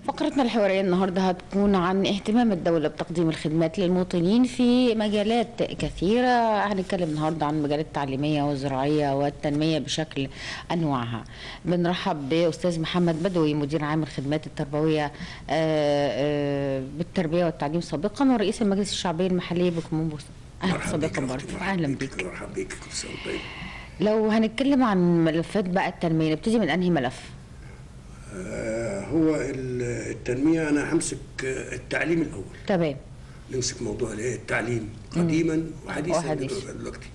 فقرتنا الحوارية النهاردة هتكون عن اهتمام الدولة بتقديم الخدمات للمواطنين في مجالات كثيرة هنتكلم النهاردة عن المجالات التعليمية والزراعية والتنمية بشكل أنواعها بنرحب بأستاذ محمد بدوي مدير عام الخدمات التربوية آه، آه، بالتربية والتعليم سابقا ورئيس المجلس الشعبي المحلي بكمومبوس أهلا مرحبا سابقا بك يا برضه أختي، أهلا مرحبا بيك مرحبا بك كل سنه وأنت طيب لو هنتكلم عن ملفات بقى التنمية نبتدي من أنهي ملف؟ آه هو ال- التنميه انا همسك آه، التعليم الاول تمام نمسك موضوع الايه التعليم قديما وحديثا وحديث. دلوقتي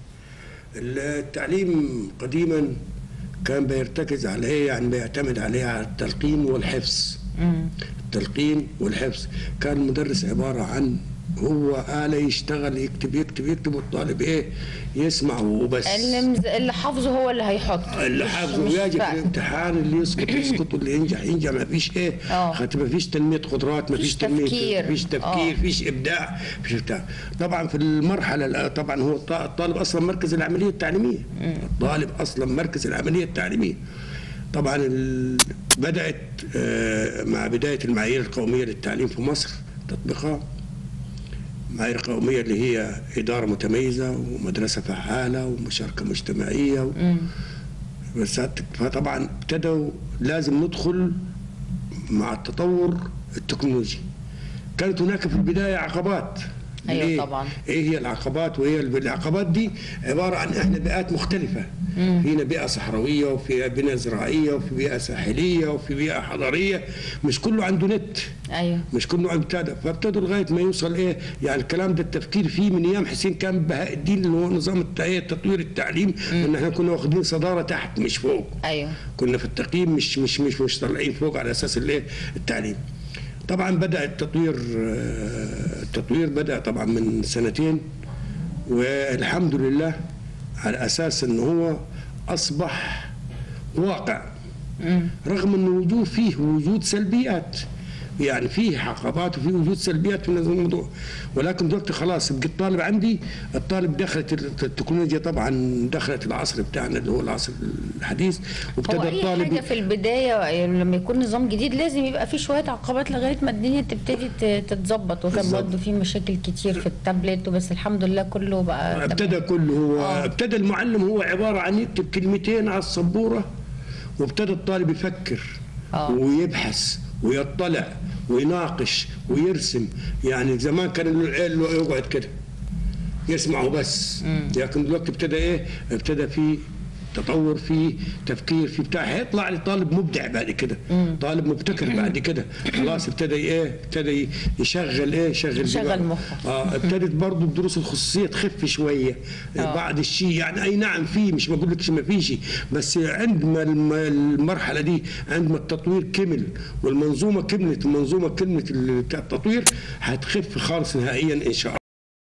التعليم قديما كان بيرتكز على ايه يعني بيعتمد عليه على التلقين والحفظ التلقين والحفظ كان المدرس عباره عن هو آلة يشتغل يكتب يكتب يكتب والطالب ايه يسمع وبس اللي, مز... اللي حافظه هو اللي هيحط اللي مش- حافظه مش يجي في بقى. الامتحان اللي يسقط يسقط واللي ينجح ينجح ما فيش ايه آه. خاطر ما فيش تنميه قدرات ما مفيش فيش تنميه تفكير. ما فيش آه. تفكير فيش ابداع فيش بتاع طبعا في المرحله الأ- طبعا هو الط- الطالب اصلا مركز العمليه التعليميه الطالب اصلا مركز العمليه التعليميه طبعا ال... بدات آه، مع بدايه المعايير القوميه للتعليم في مصر تطبيقها معايير قومية اللي هي إدارة متميزة ومدرسة فعالة ومشاركة مجتمعية و... بس هت- فطبعا ابتدوا لازم ندخل مع التطور التكنولوجي كانت هناك في البداية عقبات أيوة ليه؟ طبعاً. ايه هي العقبات وهي العقبات دي عباره عن احنا بيئات مختلفه فينا بيئه صحراويه وفي بيئه زراعيه وفي بيئه ساحليه وفي بيئه حضريه مش كله عنده نت ايوه مش كله ابتدى فابتدوا لغايه ما يوصل ايه يعني الكلام ده التفكير فيه من ايام حسين كان بهاء الدين اللي هو نظام الت- إيه تطوير التعليم ان احنا كنا واخدين صداره تحت مش فوق ايوه كنا في التقييم مش مش مش مش طالعين فوق على اساس الايه التعليم طبعا بدا التطوير آه، التطوير بدا طبعا من سنتين والحمد لله على اساس ان هو اصبح واقع رغم ان وجود فيه وجود سلبيات يعني فيه عقبات وفيه وجود سلبيات في نظام الموضوع ولكن دلوقتي خلاص بقى الطالب عندي الطالب دخلت التكنولوجيا طبعا دخلت العصر بتاعنا اللي هو العصر الحديث هو وابتدى اي الطالب حاجه في البدايه يعني لما يكون نظام جديد لازم يبقى فيه شويه عقبات لغايه ما الدنيا تبتدي ت- تتظبط وكان بالظبط. برضه في مشاكل كتير في التابلت بس الحمد لله كله بقى تمام. ابتدى كله هو آه. ابتدى المعلم هو عباره عن يكتب كلمتين على السبوره وابتدى الطالب يفكر آه. ويبحث ويطلع ويناقش ويرسم يعني زمان كان العيال يقعد كده يسمعوا بس لكن دلوقتي ابتدى ايه ابتدى في تطور في تفكير في بتاع هيطلع لي طالب مبدع بعد كده طالب مبتكر بعد كده خلاص ابتدى ايه ابتدى يشغل ايه يشغل يشغل دماغه. مخه. اه ابتدت برضه الدروس الخصوصيه تخف شويه آه. بعض الشيء يعني اي نعم في مش بقول لك ما فيش بس عندما الم- المرحله دي عندما التطوير كمل والمنظومه كملت المنظومه كملت ال- بتاع التطوير هتخف خالص نهائيا ان شاء الله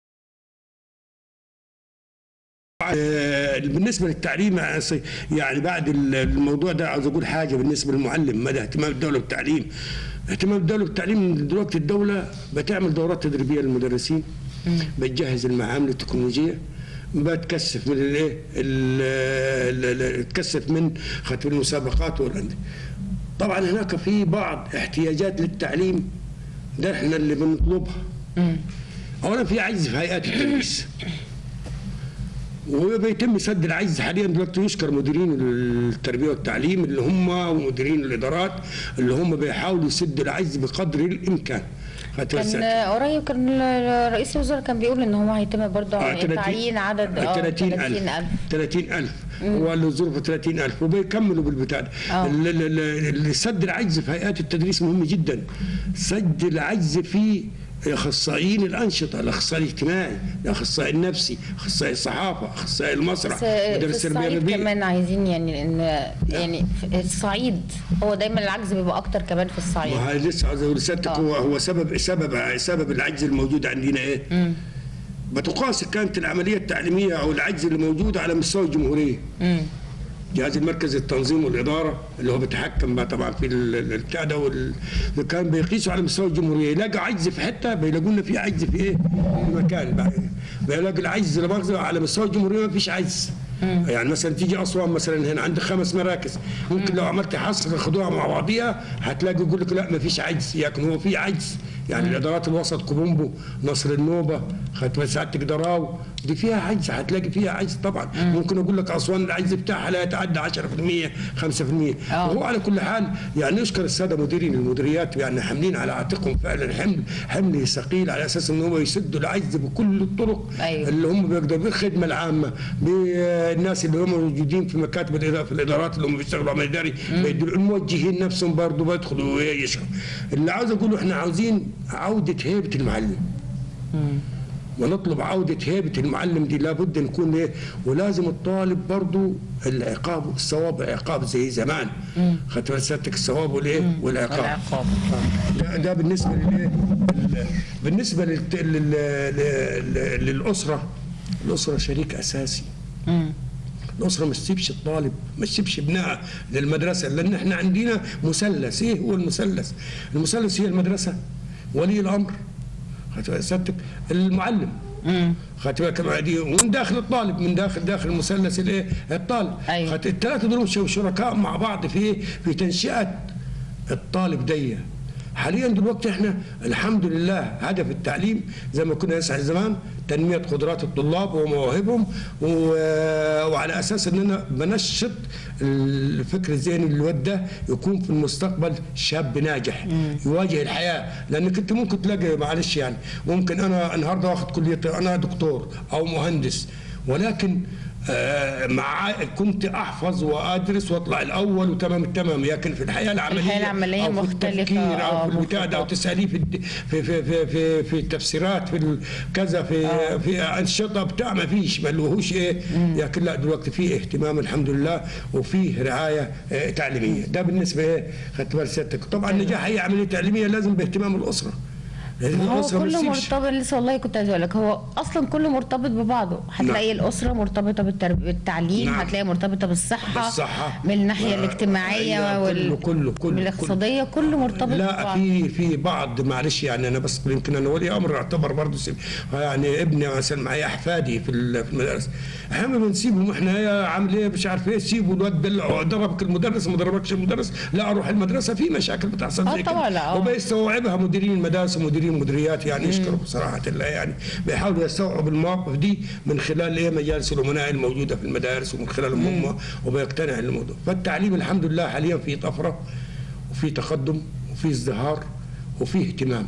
آه، بالنسبه للتعليم يعني بعد الموضوع ده عاوز اقول حاجه بالنسبه للمعلم مدى اهتمام الدوله بالتعليم اهتمام الدوله بالتعليم دلوقتي الدوله بتعمل دورات تدريبيه للمدرسين بتجهز المعامل التكنولوجيه بتكثف من الايه ال- ال- ال- تكثف من خاطر المسابقات والأندية. طبعا هناك في بعض احتياجات للتعليم ده احنا اللي بنطلبها اولا في عجز في هيئات التدريس وبيتم سد العجز حاليا دلوقتي يشكر مديرين التربيه والتعليم اللي هم ومديرين الادارات اللي هم بيحاولوا يسدوا العجز بقدر الامكان خاطر كان السد. قريب كان ال- رئيس الوزراء كان بيقول ان هو هيتم برضه آه، 30 تعيين عدد اه 30000 30000 هو اللي ظروفه 30000 وبيكملوا بالبتاع ده آه. ال- ال- ال- سد العجز في هيئات التدريس مهم جدا سد العجز في اخصائيين الانشطه الاخصائي الاجتماعي الاخصائي النفسي اخصائي الصحافه اخصائي المسرح بس في مدرس التربيه الصعيد الرياضيه كمان عايزين يعني ان يعني في الصعيد هو دايما العجز بيبقى اكتر كمان في الصعيد وهي لسه عاوز اقول لسيادتك آه. هو هو سبب سبب سبب العجز الموجود عندنا ايه؟ بتقاس كانت العمليه التعليميه او العجز اللي موجود على مستوى الجمهوريه. جهاز المركز التنظيم والاداره اللي هو بيتحكم بقى طبعا في ال- ال- البتاع ده وال- كان بيقيسوا على مستوى الجمهوريه يلاقوا عجز في حته بيلاقوا لنا في عجز في ايه؟ في مكان بقى بيلاقوا العجز لا مؤاخذة على مستوى الجمهوريه ما فيش عجز يعني مثلا تيجي اسوان مثلا هنا عندك خمس مراكز ممكن لو عملت حصر خدوها مع بعضيها هتلاقي يقول لك لا ما فيش عجز لكن هو في عجز يعني الادارات الوسط كوبومبو نصر النوبه خدت سعادتك دراو دي فيها عجز هتلاقي فيها عجز طبعا ممكن اقول لك اسوان العجز بتاعها لا يتعدى 10% 5% آه. وهو على كل حال يعني نشكر الساده مديرين المديريات يعني حاملين على عاتقهم فعلا حمل حمل ثقيل على اساس ان هم يسدوا العجز بكل الطرق أيوة. اللي هم بيقدروا بالخدمه العامه بالناس اللي هم موجودين في مكاتب الاداره في الادارات اللي هم بيشتغلوا عمل اداري بيدوا الموجهين نفسهم برضه بيدخلوا ويشرحوا اللي عاوز اقوله احنا عاوزين عوده هيبه المعلم ونطلب عودة هيبة المعلم دي لابد نكون ايه ولازم الطالب برضو العقاب الثواب عقاب زي زمان خدت بالك سيادتك الثواب والايه والعقاب العقاب. ده, ده بالنسبة للايه ال- بالنسبة للت- لل- لل- للأسرة الأسرة شريك أساسي مم. الأسرة ما تسيبش الطالب ما تسيبش ابنها للمدرسة لأن احنا عندنا مثلث إيه هو المثلث؟ المثلث هي المدرسة ولي الأمر خدت بالك سيادتك المعلم مم. خدت بالك كما دي ومن داخل الطالب من داخل داخل المثلث الايه الطالب أيوة. خدت الثلاثه دول شو- شركاء مع بعض في في تنشئه الطالب دي حاليا دلوقتي احنا الحمد لله هدف التعليم زي ما كنا نسعى زمان تنميه قدرات الطلاب ومواهبهم و- وعلى اساس اننا بنشط الفكر الذهني للواد ده يكون في المستقبل شاب ناجح يواجه الحياه لانك انت ممكن تلاقي معلش يعني ممكن انا النهارده واخد كليه انا دكتور او مهندس ولكن آه، مع كنت احفظ وادرس واطلع الاول وتمام التمام لكن في الحياه العمليه الحياة العملية أو في مختلفة، التفكير آه، او في البتاع ده او مختلفة. تساليه في الد- في في في في, في التفسيرات في ال- كذا في آه. في انشطه بتاع ما فيش ما لهوش ايه لكن لا دلوقتي في اهتمام الحمد لله وفيه رعايه آه، تعليميه ده بالنسبه ايه خدت بال سيادتك طبعا نجاح اي عمليه تعليميه لازم باهتمام الاسره لازم هو الاسره ما كله تسيبش. مرتبط لسه والله كنت عايز اقول لك هو اصلا كله مرتبط ببعضه هتلاقي الاسره مرتبطه بالترب... بالتعليم نعم. هتلاقي مرتبطه بالصحه بالصحة. من الناحيه آه، الاجتماعيه أيوة، وال... كله- كله- كله- والاقتصاديه كله مرتبط لا ببعض في في بعض معلش يعني انا بس يمكن انا ولي امر اعتبر برضه سيب يعني ابني مثلا معي احفادي في ال- في المدارس احيانا بنسيبهم احنا يا عامل ايه مش عارف ايه سيبوا الواد دلع ضربك المدرس ما ضربكش المدرس لا اروح المدرسه في مشاكل بتحصل آه زي طبعاً، كده آه. وبيستوعبها مديرين المدارس ومديرين المديريات يعني يشكروا بصراحه الله يعني بيحاولوا يستوعبوا المواقف دي من خلال ايه مجالس الامناء الموجوده في المدارس ومن خلالهم هم وبيقتنع الموضوع فالتعليم الحمد لله حاليا في طفره وفي تقدم وفي ازدهار وفي اهتمام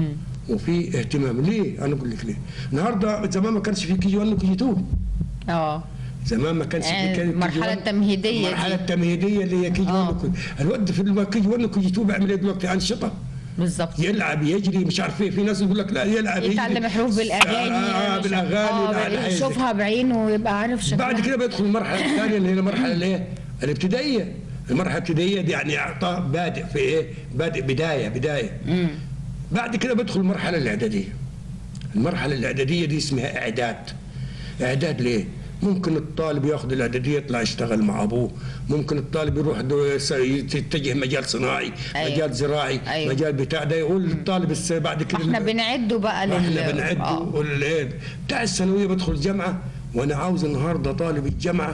وفي اهتمام ليه انا اقول لك ليه النهارده زمان ما كانش في كي جي 1 وكي جي 2 اه زمان ما كانش يعني في كي- المرحلة KG1. التمهيدية دي. المرحله التمهيديه اللي هي كي جي 1 آه. وكي- الواد في الكي جي 1 وكي جي 2 بيعمل ايه دلوقتي انشطه بالظبط يلعب يجري مش عارف ايه في ناس يقول لك لا يلعب يجري. يتعلم حروف بالاغاني آه مش- بالاغاني اه لا، لا، يشوفها بعينه ويبقى عارف شكلها بعد كده بيدخل المرحله الثانيه اللي هي المرحله الايه؟ الابتدائيه المرحله الابتدائيه دي يعني اعطاء بادئ في ايه؟ بادئ بدايه بدايه مم. بعد كده بدخل المرحله الاعداديه المرحله الاعداديه دي اسمها اعداد اعداد ليه؟ ممكن الطالب ياخذ الاعداديه يطلع يشتغل مع ابوه، ممكن الطالب يروح دو- يس- يتجه مجال صناعي، أيوة. مجال زراعي، أيوة. مجال بتاع ده يقول للطالب الس- بعد كده احنا بنعده بقى لل احنا بنعده آه. وال- بتاع الثانويه بدخل الجامعه وانا عاوز النهارده طالب الجامعه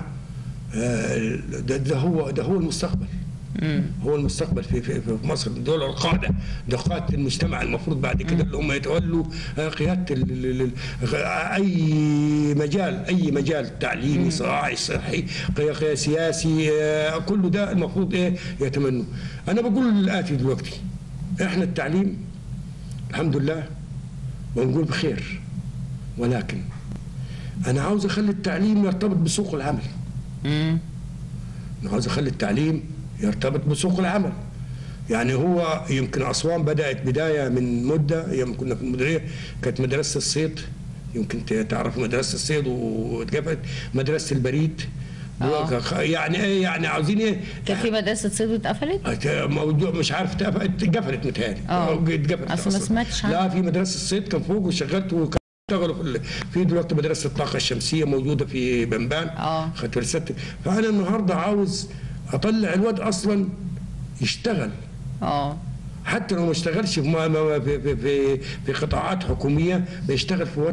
آه، ده, ده هو ده هو المستقبل مم. هو المستقبل في في, في مصر دول القاده ده قاده المجتمع المفروض بعد كده اللي هم يتولوا آه، قياده ال- ال- ال- اي مجال اي مجال تعليمي صناعي صحي قي- قي- سياسي آه، كله ده المفروض ايه يتمنوا انا بقول الاتي دلوقتي احنا التعليم الحمد لله ونقول بخير ولكن انا عاوز اخلي التعليم يرتبط بسوق العمل مم. انا عاوز اخلي التعليم يرتبط بسوق العمل يعني هو يمكن اسوان بدات بدايه من مده ايام كنا في المديريه كانت مدرسه الصيد يمكن ت- تعرف مدرسه الصيد واتقفلت مدرسه البريد آه. يعني ايه يعني عاوزين ايه كان في مدرسه صيد اتقفلت موضوع مش عارف اتقفلت اتقفلت متهيألي آه. اتقفلت أصل ما أصلاً. سمعتش عنها. لا في مدرسه الصيد كان فوق وشغلت وكان اشتغلوا في ال- في دلوقتي مدرسه الطاقه الشمسيه موجوده في بنبان آه. خدت بالك فانا النهارده عاوز اطلع الواد اصلا يشتغل اه حتى لو ما اشتغلش في, ما- ما- في, في, في, في قطاعات حكوميه بيشتغل في ورشه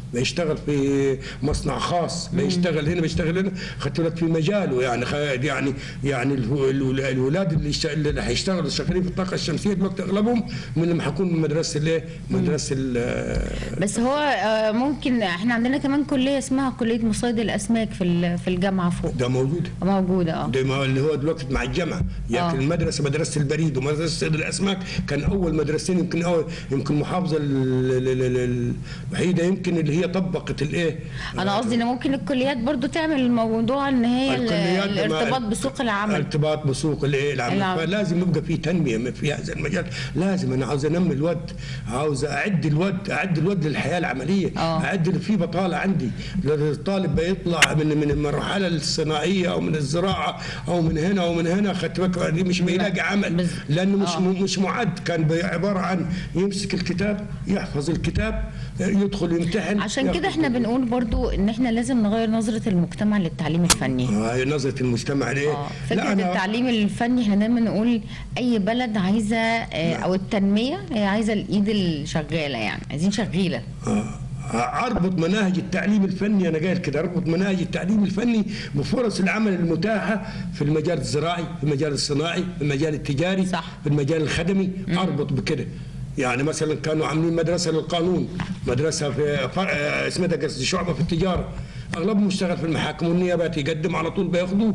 بيشتغل في مصنع خاص بيشتغل هنا بيشتغل هنا خدت بالك في مجاله يعني خ- يعني يعني الهو- الول- الولاد اللي يشت- اللي هيشتغلوا شغالين في الطاقه الشمسيه دلوقتي اغلبهم من اللي حيكون من مدرسه الايه؟ مدرسه ال- بس هو آه، ممكن احنا عندنا كمان كليه اسمها كليه مصيد الاسماك في ال- في الجامعه فوق ده موجود موجوده اه ده ما اللي هو دلوقتي مع الجامعه يعني آه. المدرسه مدرسه البريد ومدرسه صيد الاسماك كان اول مدرستين يمكن أول يمكن المحافظه ال- ال- ال- الوحيده يمكن اللي هي طبقت الايه انا قصدي ان ممكن الكليات برضو تعمل الموضوع ان هي ال- الكليات لما- الارتباط بسوق العمل ارتباط بسوق الايه العمل العمل. فلازم يبقى في تنميه في هذا المجال لازم انا عاوز انمي الود عاوز اعد الود اعد الود للحياه العمليه آه. اعد اللي في بطاله عندي الطالب بيطلع من من المرحله الصناعيه او من الزراعه او من هنا او من هنا خدت بالك دي مش بيلاقي عمل بز- لانه مش آه. مش معد كان بي- عباره عن يمسك الكتاب يحفظ الكتاب يدخل يمتحن عشان ياخد كده احنا بنقول برضو ان احنا لازم نغير نظره المجتمع للتعليم الفني آه، هي نظره المجتمع ليه؟ اه فكره التعليم الفني احنا دايما نقول اي بلد عايزه آه، او التنميه هي عايزه الايد الشغاله يعني عايزين شغيله آه، اربط مناهج التعليم الفني انا قايل كده اربط مناهج التعليم الفني بفرص العمل المتاحه في المجال الزراعي في المجال الصناعي في المجال التجاري صح. في المجال الخدمي اربط بكده يعني مثلا كانوا عاملين مدرسه للقانون مدرسه في فرع آه، اسمها ده قصدي شعبه في التجاره اغلبهم يشتغل في المحاكم والنيابات يقدم على طول بياخدوه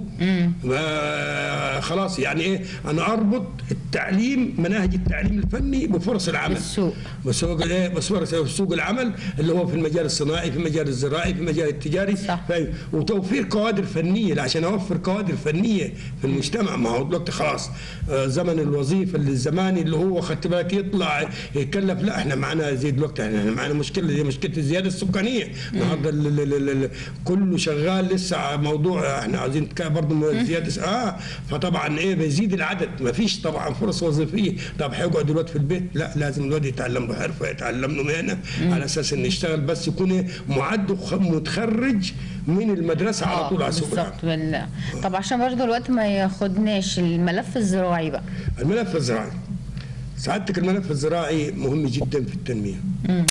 ما- خلاص يعني ايه انا اربط التعليم مناهج التعليم الفني بفرص العمل بالسوق. بسوق الايه بسوق سوق العمل اللي هو في المجال الصناعي في المجال الزراعي في المجال التجاري صح. ف- وتوفير كوادر فنيه عشان اوفر كوادر فنيه في المجتمع ما هو دلوقتي خلاص آه، زمن الوظيفه اللي الزماني اللي هو خدت بالك يطلع يتكلف لا احنا معنا زي دلوقتي احنا معنا مشكله زي مشكله الزياده السكانيه النهارده ال- ال- ال- ال- كله شغال لسه موضوع احنا عايزين برضه زياده اه فطبعا ايه بيزيد العدد ما فيش طبعا فرص وظيفيه طب هيقعد الواد في البيت لا لازم الواد يتعلم له حرفه يتعلم له مهنه على اساس انه يشتغل بس يكون إيه؟ معد وخ- متخرج من المدرسه على طول على سوق العمل بالظبط بال... طب عشان برضو الوقت ما ياخدناش الملف الزراعي بقى الملف الزراعي سعادتك الملف الزراعي مهم جدا في التنميه مم.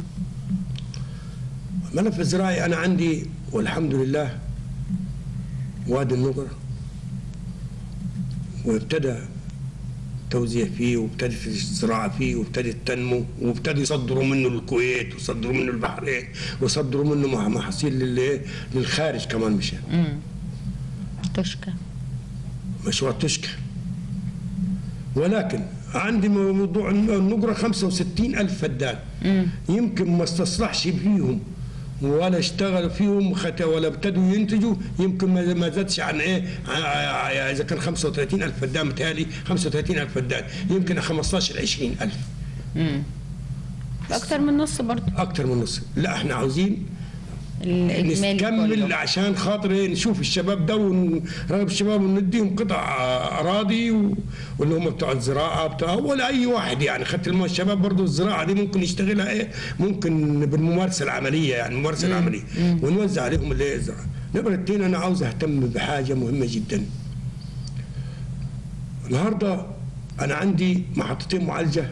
الملف الزراعي انا عندي والحمد لله وادي النقرة وابتدى توزيع فيه وابتدت الزراعة فيه وابتدت تنمو وابتدوا يصدروا منه للكويت ويصدروا منه البحرين ويصدروا منه مح- محاصيل لل- للخارج كمان مش هنا. مم. تشكى مشروع تشكى ولكن عندي موضوع النقرة 65 ألف فدان مم. يمكن ما استصلحش فيهم ولا اشتغل فيهم خت ولا ابتدوا ينتجوا يمكن ما ما زادش عن ايه ع- ع- اذا كان 35 الف فدان متهيألي 35 الف فدان يمكن 15 20 الف مم. اكتر من نص برضو اكثر من نص لا احنا عاوزين الاجمالي نكمل كله. عشان خاطر إيه نشوف الشباب ده ونراقب الشباب ونديهم قطع اراضي و- واللي هم بتوع الزراعه بتوع ولا اي واحد يعني خدت الم- الشباب برضه الزراعه دي ممكن يشتغلها ايه ممكن بالممارسه العمليه يعني الممارسه العمليه ونوزع عليهم اللي هي الزراعه نمرة اتنين انا عاوز اهتم بحاجه مهمه جدا النهارده انا عندي محطتين معالجه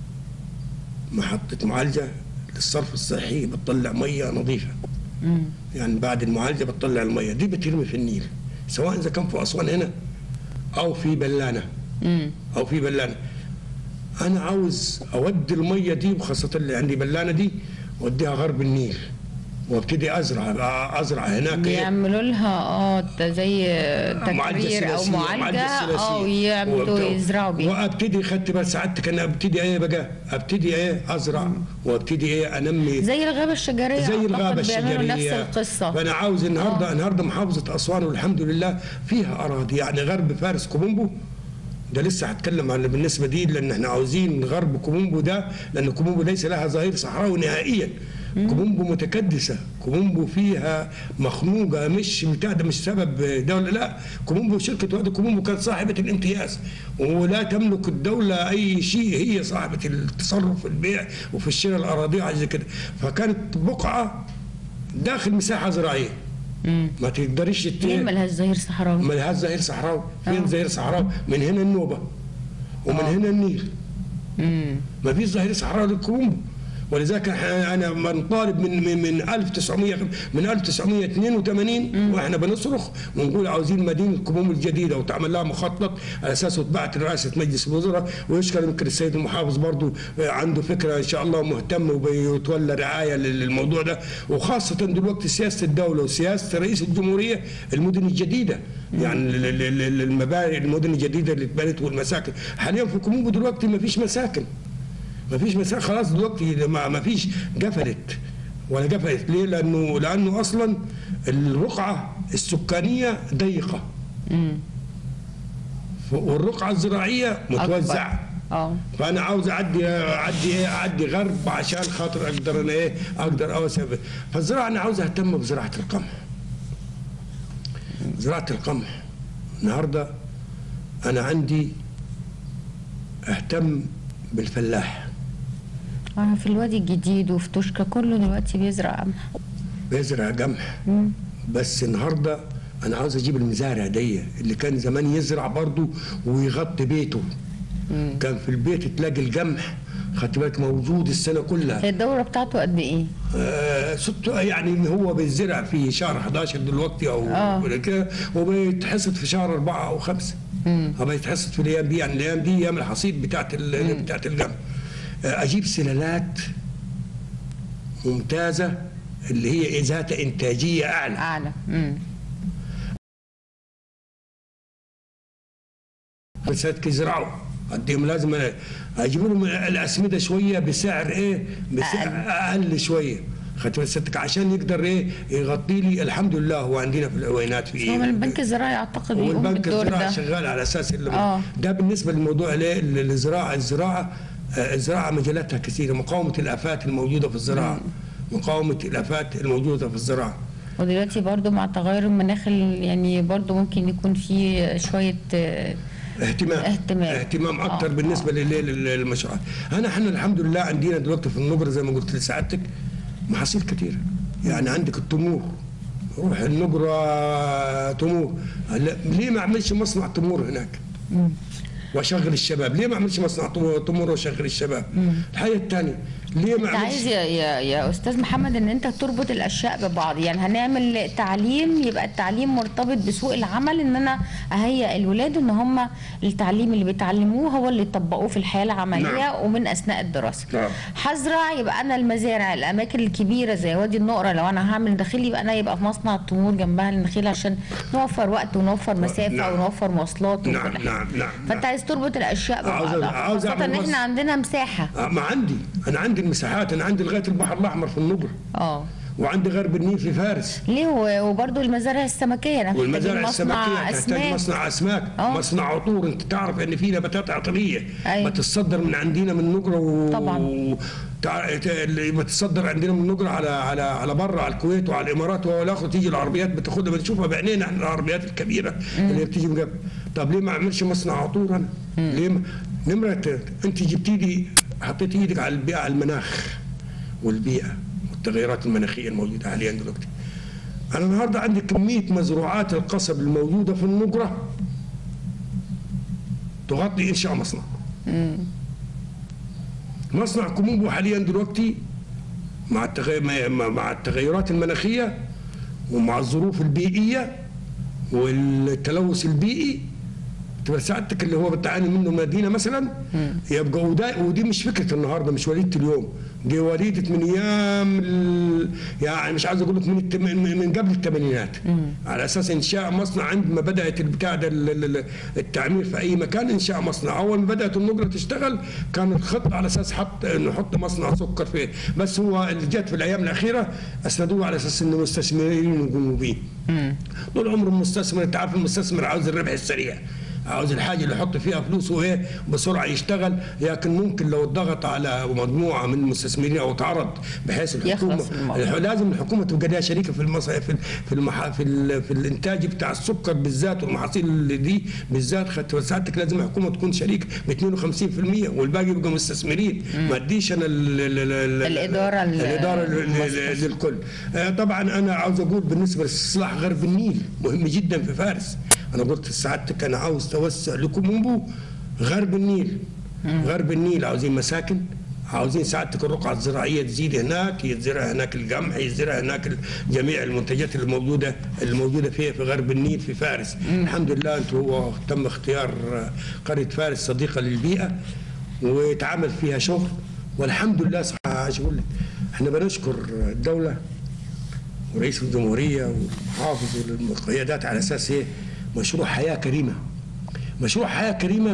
محطه معالجه للصرف الصحي بتطلع ميه نظيفه مم. يعني بعد المعالجه بتطلع الميه دي بترمي في النيل سواء اذا كان في اسوان هنا او في بلانه مم. او في بلانه انا عاوز اودي الميه دي وخاصه اللي عندي بلانه دي اوديها غرب النيل وابتدي ازرع ازرع هناك إيه؟ بيعملوا لها اه زي تكرير او ثلاثية، معالجه ثلاثية. اه ويعملوا وابت- يزرعوا بيها وابتدي خدت بس سعادتك انا ابتدي ايه بقى ابتدي ايه ازرع وابتدي ايه انمي زي الغابه الشجريه زي أعتقد الغابه بيعملوا نفس الشجريه القصه فانا عاوز النهارده النهارده محافظه اسوان والحمد لله فيها اراضي يعني غرب فارس كومومبو ده لسه هتكلم عن بالنسبه دي لان احنا عاوزين غرب كومومبو ده لان كومومبو ليس لها ظهير صحراوي نهائيا كومومبو متكدسه كومومبو فيها مخنوقه مش بتاع ده مش سبب دوله لا كومومبو شركه وادي كومومبو كانت صاحبه الامتياز ولا تملك الدوله اي شيء هي صاحبه التصرف في البيع وفي الشراء الاراضي وحاجه زي كده فكانت بقعه داخل مساحه زراعيه مم. ما تقدريش ت- ليه ملهاش ظهير صحراوي ملهاش ظهير صحراوي آه. فين ظهير صحراوي من هنا النوبه ومن آه. هنا النيل مم. ما فيش ظهير صحراوي للكومبو ولذلك إحنا- انا بنطالب من من من 1900 من 1982 واحنا بنصرخ ونقول عاوزين مدينه كموم الجديده وتعمل لها مخطط على اساس وتبعت لرئاسه مجلس الوزراء ويشكر يمكن السيد المحافظ برضو عنده فكره ان شاء الله مهتم وبيتولى رعايه للموضوع ده وخاصه دلوقتي سياسه الدوله وسياسه رئيس الجمهوريه المدن الجديده يعني ال- ال- ال- المباني المدن الجديده اللي اتبنت والمساكن حاليا في كومومبو دلوقتي ما فيش مساكن ما فيش مساكن خلاص دلوقتي ما ما فيش قفلت ولا قفلت ليه؟ لانه لانه اصلا الرقعه السكانيه ضيقه ف- والرقعه الزراعيه متوزعه أكبر. اه فانا عاوز اعدي اعدي ايه اعدي غرب عشان خاطر اقدر انا ايه اقدر اوسع فالزراعه انا عاوز اهتم بزراعه القمح زراعه القمح النهارده انا عندي اهتم بالفلاح آه، في الوادي الجديد وفي توشكا كله دلوقتي بيزرع قمح بيزرع قمح بس النهارده انا عاوز اجيب المزارع دي اللي كان زمان يزرع برضه ويغطي بيته كان في البيت تلاقي القمح خدت بالك موجود السنه كلها هي الدورة بتاعته قد ايه؟ آه، ست يعني هو بيزرع في شهر 11 دلوقتي او آه. ولا كده وبيتحصد في شهر أربعة او خمسة هو بيتحصد في الايام دي يعني الايام دي ايام الحصيد بتاعت ال- بتاعت القمح آه، اجيب سلالات ممتازه اللي هي ذات انتاجيه اعلى اعلى مم. بس يزرعوا اديهم لازم اجيب لهم الاسمده شويه بسعر ايه؟ بسعر اقل شويه خدت بالك ستك عشان يقدر ايه يغطي لي الحمد لله هو عندنا في العوينات في هو من البنك الزراعي اعتقد بيقوم والبنك بالدور الزراعي ده شغال على اساس اللي آه. ده بالنسبه للموضوع ليه الزراعه الزراعه آه، الزراعه مجالاتها كثيره مقاومه الافات الموجوده في الزراعه مقاومه الافات الموجوده في الزراعه ودلوقتي برضو مع تغير المناخ ال- يعني برضو ممكن يكون في شوية آه، اهتمام اهتمام. اهتمام اكتر آه، بالنسبه لل- لل- للمشروعات انا احنا الحمد لله عندنا دلوقتي في النبره زي ما قلت لسعادتك محاصيل كثيره يعني عندك التمور روح النبره تمور هلا ليه ما اعملش مصنع تمور هناك واشغل الشباب ليه ما اعملش مصنع تمور تمور واشغل الشباب الحاجه الثانيه ليه ما انت عايز اعملش يا, يا, يا استاذ محمد ان انت تربط الاشياء ببعض يعني هنعمل تعليم يبقى التعليم مرتبط بسوق العمل ان انا اهيئ الولاد ان هم التعليم اللي بيتعلموه هو اللي يطبقوه في الحياه العمليه نعم. ومن اثناء الدراسه نعم. هزرع يبقى انا المزارع الاماكن الكبيره زي وادي النقره لو انا هعمل داخلي يبقى انا يبقى في مصنع التمور جنبها النخيل عشان نوفر وقت ونوفر مسافه نعم. ونوفر مواصلات وكل نعم حاجه نعم نعم فانت نعم. عايز تربط الاشياء عاوز- ببعضها عاوز خاصه أعمل ان احنا مص- عندنا مساحه آه، ما عندي انا عندي المساحات انا عندي لغايه البحر الاحمر في النبره اه وعندي غرب النيل في فارس ليه و- وبرضه المزارع السمكيه انا والمزارع محتاجين مصنع السمكيه تحتاج اسماك مصنع اسماك آه. مصنع عطور انت تعرف ان في نباتات عطريه أيوة. بتتصدر من عندنا من نجره و... طبعاً. تع... ت- اللي بتتصدر عندنا من نجره على على على بره على الكويت وعلى الامارات والاخر تيجي العربيات بتاخدها بنشوفها بعينينا احنا العربيات الكبيره اللي بتيجي من قبل طب ليه ما اعملش مصنع عطور انا؟ ليه ما... نمره ت- انت جبتي لي حطيتي ايدك على البيئه على المناخ والبيئه والتغيرات المناخيه الموجوده حاليا دلوقتي انا النهارده عندي كميه مزروعات القصب الموجوده في النجره تغطي انشاء مصنع مصنع كومومبو حاليا دلوقتي مع التغي... مع- مع التغيرات المناخيه ومع الظروف البيئيه والتلوث البيئي تبقى سعادتك اللي هو بتعاني منه المدينه مثلا يبقى وده ودي مش فكره النهارده مش وليده اليوم دي وليده من ايام ال... يعني مش عايز اقول لك من التم... من من قبل الثمانينات على اساس انشاء مصنع عندما بدات البتاع ده ال- ال- ال- التعمير في اي مكان انشاء مصنع اول ما بدات النجره تشتغل كان الخط على اساس حط نحط مصنع سكر فيه بس هو اللي جت في الايام الاخيره اسندوه على اساس انه مستثمرين يقوموا بيه طول عمره المستثمر انت عارف المستثمر عاوز الربح السريع عاوز الحاجه اللي يحط فيها فلوسه ايه بسرعه يشتغل لكن ممكن لو اتضغط على مجموعه من المستثمرين او اتعرض بحيث الحكومه يخلص الموضوع. الح- لازم الحكومه تبقى لها شريكه في المص... في في, المح... في, ال... في الانتاج بتاع السكر بالذات والمحاصيل اللي دي بالذات خدت ساعتك لازم الحكومه تكون شريك ب 52% والباقي يبقى مستثمرين ما اديش انا ال... ال... ال... ال- الإدارة ال- الاداره ال- ال- المصرفة. للكل آه، طبعا انا عاوز اقول بالنسبه لاستصلاح غرب النيل مهم جدا في فارس انا قلت لسعادتك انا عاوز توسع لكومومبو غرب النيل غرب النيل عاوزين مساكن عاوزين سعادتك الرقعة الزراعية تزيد هناك يتزرع هناك القمح يتزرع هناك ال- جميع المنتجات الموجودة الموجودة فيها في غرب النيل في فارس الحمد لله انتم هو تم اختيار قرية فارس صديقة للبيئة واتعمل فيها شغل والحمد لله صح عايز اقول لك احنا بنشكر الدولة ورئيس الجمهورية والمحافظ والقيادات على اساس ايه مشروع حياة كريمة مشروع حياة كريمة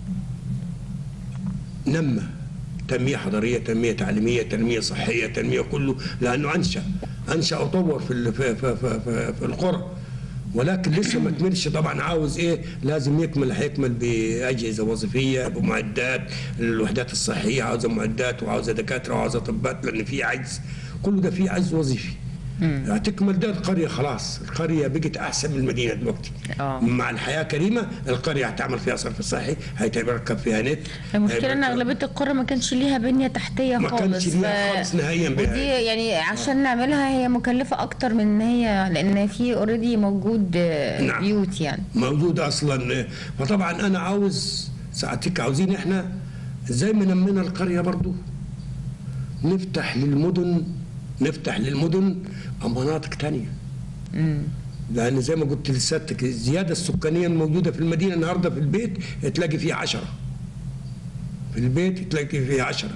نمى تنمية حضارية تنمية تعليمية تنمية صحية تنمية كله لأنه أنشأ أنشأ وطور في ال- في, في, في, في, في القرى ولكن لسه ما كملش طبعا عاوز ايه لازم يكمل هيكمل باجهزه وظيفيه بمعدات الوحدات الصحيه عاوزه معدات وعاوزه دكاتره وعاوزه اطباء لان في عجز كله ده في عجز وظيفي تكمل ده القريه خلاص القريه بقت احسن من المدينه دلوقتي آه. مع الحياه كريمه القريه هتعمل فيها صرف صحي هيتركب فيها نت المشكله ان هيتركب- اغلبيه القرى ما كانش ليها بنيه تحتيه ما خالص كانش ليها خالص نهائياً بها. ودي يعني عشان نعملها هي مكلفه اكتر من ان هي لان في اوريدي موجود آه، نعم. بيوت يعني موجود اصلا فطبعا انا عاوز ساعتك عاوزين احنا زي ما نمينا القريه برضو نفتح للمدن نفتح للمدن مناطق تانية لان زي ما قلت لسيادتك الزياده السكانيه الموجوده في المدينه النهارده في البيت تلاقي فيه عشرة في البيت تلاقي فيه عشرة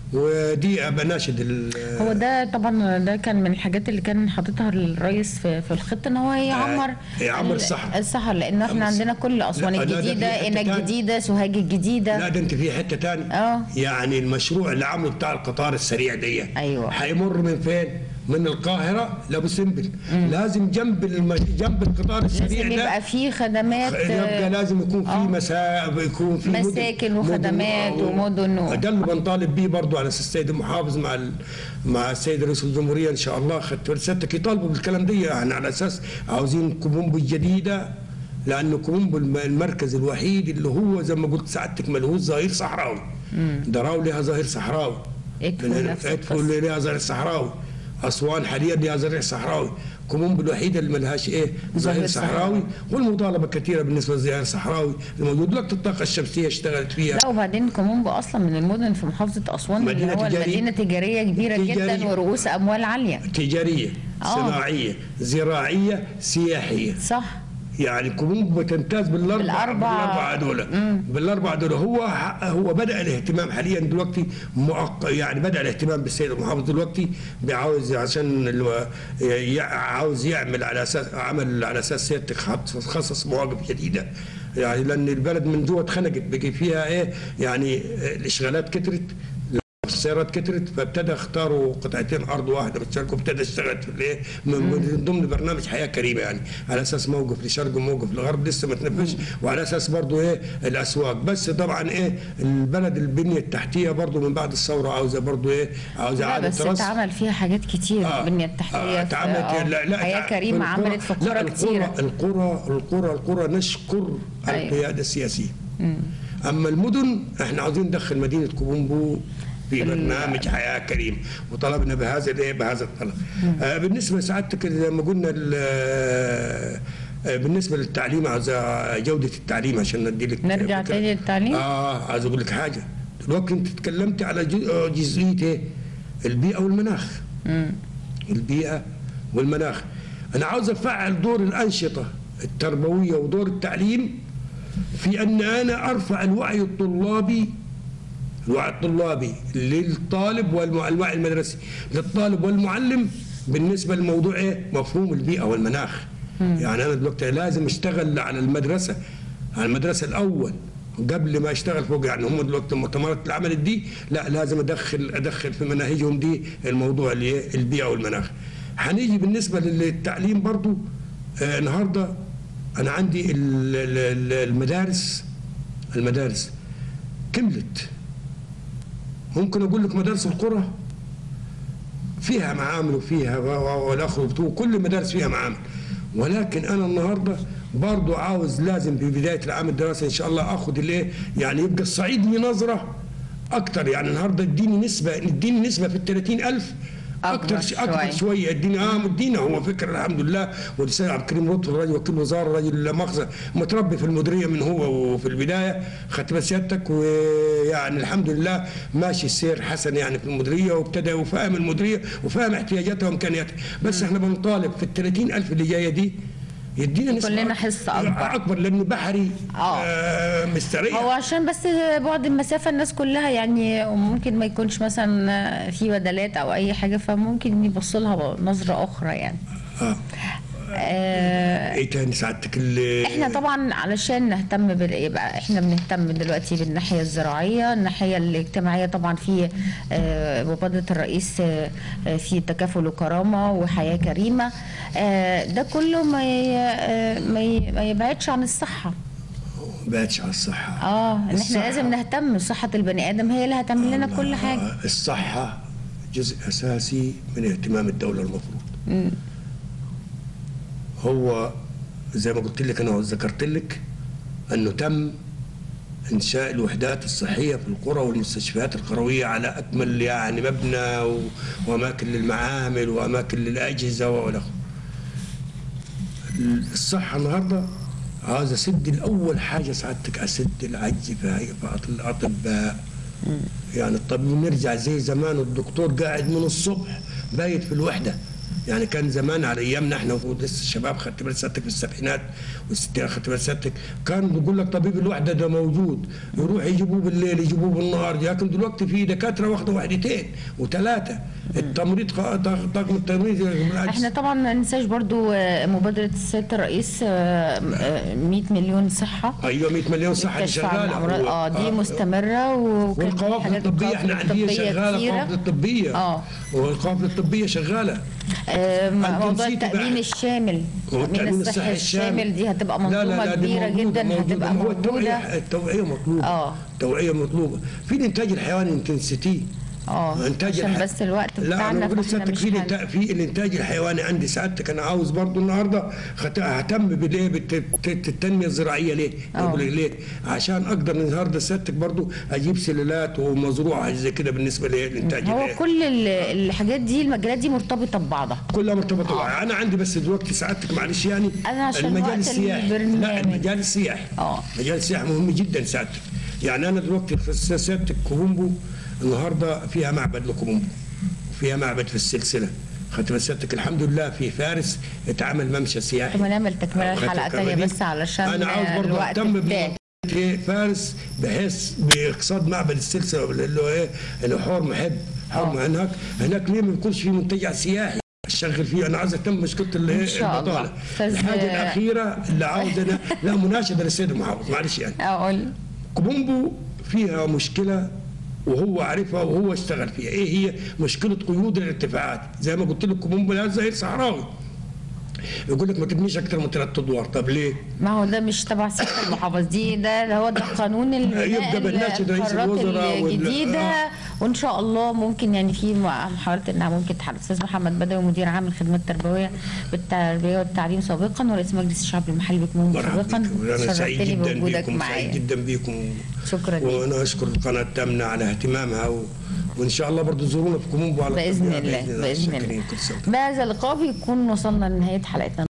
ودي بناشد ال- هو ده طبعا ده كان من الحاجات اللي كان حاططها الرئيس في, في الخطه ان هو يعمر يعمر ال- الصحراء. الصحراء لان احنا يعمر عندنا كل اسوان لا، لا، ده في الجديده حتة قنا تاني. الجديده سوهاج الجديده لا ده انت في حته تانية اه. يعني المشروع اللي عمله بتاع القطار السريع دي أيوة. هيمر من فين؟ من القاهره لابو سمبل لازم جنب الم... جنب القطار السريع لازم ده يبقى في خدمات يبقى آه، لازم يكون في آه. مسا يكون في مدن- مساكن مدن- وخدمات و- ومدن و- ده اللي بنطالب بيه برضه على اساس السيد المحافظ مع ال... مع السيد رئيس الجمهوريه ان شاء الله خدت رسالتك يطالبوا بالكلام ده يعني على اساس عاوزين كومومبو الجديده لانه كومومبو الم- المركز الوحيد اللي هو زي ما قلت سعادتك ملهوش ظهير صحراوي دراو لها ظهير صحراوي إدفو من- نفس إدفو القصة. اللي لها ظهير صحراوي اسوان حاليا لها ظهير صحراوي كومومبو الوحيده اللي ملهاش ايه ظهير ظهير صحراوي والمطالبه كثيره بالنسبه للظهير الصحراوي الموجود دلوقتي الطاقه الشمسيه اشتغلت فيها لا وبعدين كومومبو اصلا من المدن في محافظه اسوان اللي مدينة هو تجارية. المدينه تجاريه كبيره تجارية. جدا ورؤوس اموال عاليه تجاريه آه. صناعيه زراعيه سياحيه صح يعني كومومبو بتمتاز بالاربع بالأربع. بالاربع دول بالاربع دول هو هو بدا الاهتمام حاليا دلوقتي مؤق... يعني بدا الاهتمام بالسيد المحافظ دلوقتي بعاوز عشان ال- ي- عاوز يعمل على اساس عمل على اساس سيادتك خصص خصص مواقف جديده يعني لان البلد من جوه اتخنقت بقي فيها ايه يعني الاشغالات كترت السيارات كترت فابتدى اختاروا قطعتين ارض واحده بتشاركوا ابتدى اشتغل في الايه من من ضمن برنامج حياه كريمه يعني على اساس موقف لشرق وموقف لغرب لسه ما تنفذش وعلى اساس برضه ايه الاسواق بس طبعا ايه البلد البنيه التحتيه برضه من بعد الثوره عاوزه برضه ايه عاوزه لا اعاده بس رصد اتعمل فيها حاجات كتير آه، البنيه التحتيه آه، في- اتعملت آه، لا لا حياه تع- كريمه القرى- عملت في لا، قرى القرى كتيره القرى القرى القرى نشكر أيوة. القياده السياسيه اما المدن احنا عاوزين ندخل مدينه كوبومبو في برنامج حياه كريم وطلبنا بهذا الايه بهذا الطلب آه بالنسبه لسعادتك زي ما قلنا ال- آه، بالنسبه للتعليم عاوز جوده التعليم عشان ندي لك نرجع فكرة. تاني للتعليم؟ اه عايز اقول لك حاجه دلوقتي انت تكلمت على جو- آه، جزئيه ايه البيئه والمناخ البيئة والمناخ أنا عاوز أفعل دور الأنشطة التربوية ودور التعليم في أن أنا أرفع الوعي الطلابي الوعي الطلابي للطالب والوعي المدرسي للطالب والمعلم بالنسبة لموضوع إيه؟ مفهوم البيئة والمناخ يعني أنا دلوقتي لازم أشتغل على المدرسة على المدرسة الأول قبل ما اشتغل فوق يعني هم دلوقتي المؤتمرات اللي عملت دي لا لازم ادخل ادخل في مناهجهم دي الموضوع اللي هي البيئه والمناخ. هنيجي بالنسبه للتعليم برضو آه النهارده انا عندي ال- ال- ال- المدارس المدارس كملت ممكن اقول لك مدارس القرى فيها معامل وفيها و- و- والاخر وكل المدارس فيها معامل ولكن انا النهارده برضو عاوز لازم في بدايه العام الدراسي ان شاء الله اخذ الايه يعني يبقى الصعيد لي نظره اكتر يعني النهارده اديني نسبه اديني نسبه في ال 30000 أكبر اكتر اكتر شوية. شويه ادينا اه مدينا هو فكره الحمد لله ولسان عبد الكريم لطفي الراجل وكيل وزاره راجل لا مؤاخذه متربي في المديريه من هو وفي البدايه خدت بس سيادتك ويعني الحمد لله ماشي السير حسن يعني في المديريه وابتدى وفاهم المديريه وفاهم احتياجاتها وامكانياتها بس احنا بنطالب في ال 30000 اللي جايه دي يدينا نسبه لنا أك- حصة أكبر. اكبر لان بحري آه. آه مستريح هو عشان بس بعد المسافة الناس كلها يعني ممكن ما يكونش مثلا في بدلات أو أي حاجة فممكن يبص لها نظرة أخرى يعني اه آه، ايه تاني سعادتك اللي احنا طبعا علشان نهتم بال يبقى احنا بنهتم دلوقتي بالناحيه الزراعيه الناحيه الاجتماعيه طبعا في آه، مبادره الرئيس آه، آه، في تكافل وكرامه وحياه كريمه آه، ده كله ما ي- آه، ما ي- ما يبعدش عن الصحه بقتش على الصحه اه ان احنا الصحة. لازم نهتم بصحه البني ادم هي اللي هتعمل لنا كل حاجه آه، الصحة جزء أساسي من اهتمام الدولة المفروض هو زي ما قلت لك أنا وذكرت لك أنه تم إنشاء الوحدات الصحية في القرى والمستشفيات القروية على أكمل يعني مبنى و- وأماكن للمعامل وأماكن للأجهزة وإلى آخره. الصحة النهاردة عاوز أسد الأول حاجة سعادتك أسد العجز في هيئة الأطباء يعني الطبيب نرجع زي زمان الدكتور قاعد من الصبح بايت في الوحده يعني كان زمان على ايامنا احنا ولسه الشباب خدت بال سيادتك في السبعينات والستينات خدت بال سيادتك كان بيقول لك طبيب الوحده ده موجود يروح يجيبوه بالليل يجيبوه بالنهار لكن دلوقتي في دكاتره واخده وحدتين وثلاثه التمريض خ- طاقم التمريض بالعكس. احنا طبعا ما ننساش برضو آه، مبادره سياده الرئيس آه، آه، 100 مليون صحه ايوه 100 مليون صحه الكشف عن شغاله الامراض و- اه دي مستمره وكان في والقوافل حاجات الطبيه احنا قوافل عندنا طبية شغاله كتيرة. القوافل الطبيه اه والقوافل الطبيه شغاله آه، أنت موضوع نسيتي التامين بقى. الشامل هو التامين الصحي الشامل دي هتبقى لا لا منظومه لا دي كبيره موجودة جدا موجودة. هتبقى ما هو موجوده التوعية التوعية مطلوبة آه. التوعية مطلوبة في الإنتاج الحيواني أنت نسيتيه اه إنتاج عشان الح- بس الوقت لا بتاعنا انا بقول فاحنا لسيادتك مش في هن- الإنتاج في الانتاج الحيواني عندي سعادتك انا عاوز برضو النهارده خت- اهتم بالايه بالت- الت- التنميه الزراعيه ليه؟ آه. أقول لك ليه؟ عشان اقدر النهارده سيادتك برضو اجيب سلالات ومزروعه زي كده بالنسبه للانتاج هو الإيه؟ كل ال- الحاجات دي المجالات دي مرتبطه ببعضها كلها مرتبطه انا عندي بس دلوقتي سعادتك معلش يعني أنا عشان المجال وقت السياحي لا البرنامج. المجال السياحي آه. مجال السياحي مهم جدا سعادتك يعني انا دلوقتي في سيادتك كوبومبو النهارده فيها معبد لكوبومبو وفيها معبد في السلسله خدت بال سيادتك الحمد لله في فارس اتعمل ممشى سياحي طب نعمل تكمله خدت الحلقه تانية بالك؟ بس علشان انا عاوز برضه الوقت اهتم بتاعي بمنطقة فارس بحيث باقتصاد معبد السلسله اللي هو ايه اللي حور محب حور آه. هناك هناك ليه ما يكونش في منتجع سياحي اشتغل فيه انا عايز اهتم بمشكله اللي إن هي شاء الله. البطاله أستاذ- الحاجه الاخيره اللي عاوز انا لا مناشده للسيد المحافظ معلش يعني اقول كوبومبو فيها مشكله وهو عارفها وهو اشتغل فيها ايه هي مشكله قيود الارتفاعات زي ما قلت لك كوبومبو ده زي صحراوي يقول لك ما تبنيش اكتر من ثلاث ادوار طب ليه؟ ما هو ده مش تبع سياده المحافظ دي ده هو ده قانون البناء يبقى بنناشد رئيس القرارات الوزراء وال- الجديده آه. وان شاء الله ممكن يعني في محاولات انها ممكن تحل استاذ محمد بدوي مدير عام الخدمات التربويه بالتربيه والتعليم سابقا ورئيس مجلس الشعب المحلي بكمون مرحبا سابقا بكم انا سعيد شرفتني جدا بوجودك بكم سعيد معايا جدا بكم شكرا ليك وانا اشكر القناه تامنه على اهتمامها و... وان شاء الله برضه زورونا في كومومبو على باذن الطبيعة الله باذن شاكرين. الله كل سنة بهذا اللقاء بيكون وصلنا لنهايه حلقتنا